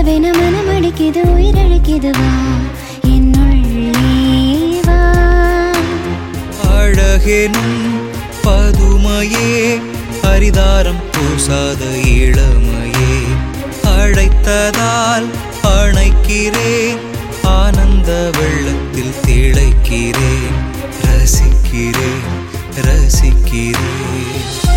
படபடவென மனமடிக்குது உயிரழைக்குது வா என்னுள்ளே வா அழகெனும் பதுமையே ஹரிதாரம் பூசாத இளமையே அழைத்ததால் அணைக்கிறேன் ஆனந்த வெள்ளத்தில் திளைக்கிறேன் ரசிக்கிறேன் ரசிக்கிறேன்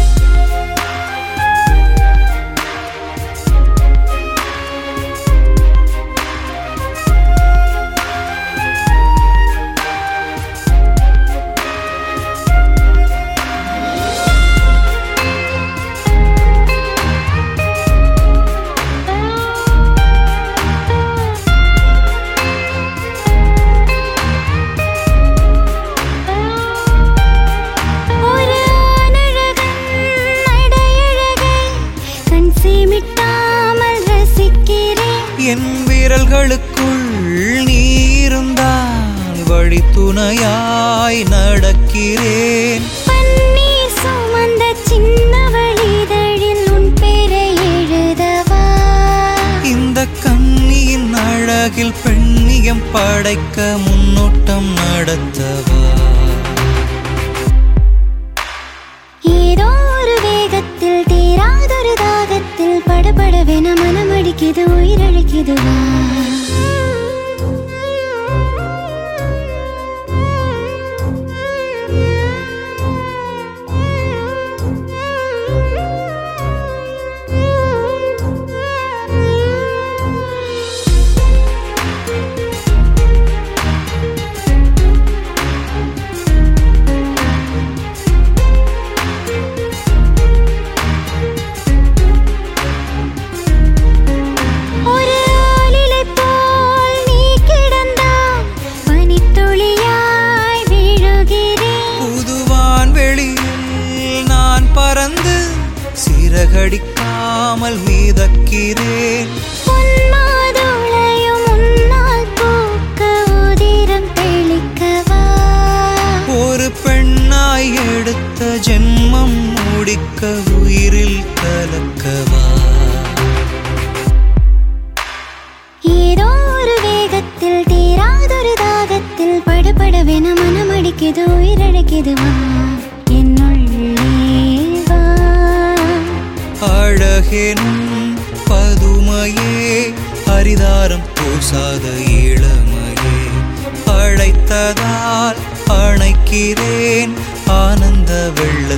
ஒரு ஆணழகன் நடையழகை கண் சிமிட்டாமல் ரசிக்கிறேன் என் விரல்களுக்குள் நீ இருந்தால் வழி துணையாய் நடக்கிறேன் பன்னீர் சுமந்த சின்னவளிதழில் உன் பெயரை எழுதவா இந்த கண்ணியின் அழகில் பெண்ணியம் படைக்க முன்னோட்டம் நடத்தவா ஏதோ ஒரு வேகத்தில் தீராதொரு தாகத்தில் படபடவென மனமடிக்குது உயிரழைக்குது வா ஒரு ஆளிலை போல் நீ கிடந்தால் பனித்துளியாய் விழுகிறேன் புதுவான் வெளியில் நான் பறந்து சிறகடிக்காமல் மீதக்கிறேன் பொன்மாதுளையும் உன்னால் பூக்க உதிரம் தெளிக்கவா ஒரு பெண்ணாய் எடுத்த ஜென்மம் முடிக்க உயிரில் கலக்கவா ஏதோ ஒரு வேகத்தில் தீராதொரு தாகத்தில் படபடவென மனமடிக்குது உயிரழைக்குது வா என்னுள்ளே வா அழகெனும் பதுமையே ஹரிதாரம் பூசாத இளமையே அழைத்ததால் அணைக்கிறேன் ஆனந்த வெள்ள